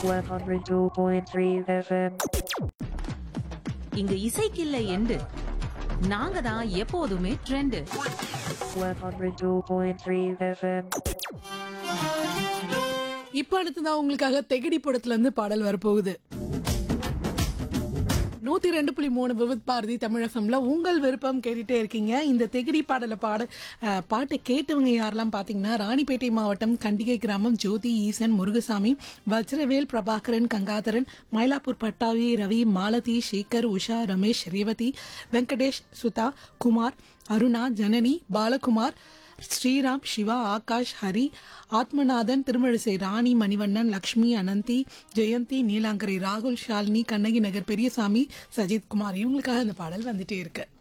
102.3 FM. இங்க இசைக்கில்லை end நாங்க தான் எப்போதுமே ட்ரெண்டு 102.3 FM. இப்போ அடுத்ததான் உங்களுக்காக தெகடி படத்துல இருந்து பாடல் வரப்போகுது நூத்தி ரெண்டு புள்ளி மூணு விவித் பாரதி தமிழகம்ல உங்கள் விருப்பம் கேட்டுட்டே இருக்கீங்க இந்த தெகிடி பாடலை பாட அஹ், பாட்டை கேட்டவங்க யாரெல்லாம் பாத்தீங்கன்னா ராணிப்பேட்டை மாவட்டம் கண்டிகை கிராமம் ஜோதி ஈசன் முருகசாமி வஜ்ரவேல் பிரபாகரன் கங்காதரன் மயிலாப்பூர் பட்டாவி ரவி மாலதி சேகர் உஷா ரமேஷ் ரேவதி வெங்கடேஷ் சுதா குமார் அருணா ஜனனி பாலகுமார் ஸ்ரீராம் சிவா ஆகாஷ் ஹரி ஆத்மநாதன் திருமழிசை ராணி மணிவண்ணன் லக்ஷ்மி அனந்தி ஜெயந்தி நீலாங்கரை ராகுல் ஷாலினி கண்ணகி நகர் பெரியசாமி சஜித் குமார் இவங்களுக்காக இந்த பாடல் வந்துட்டே இருக்கு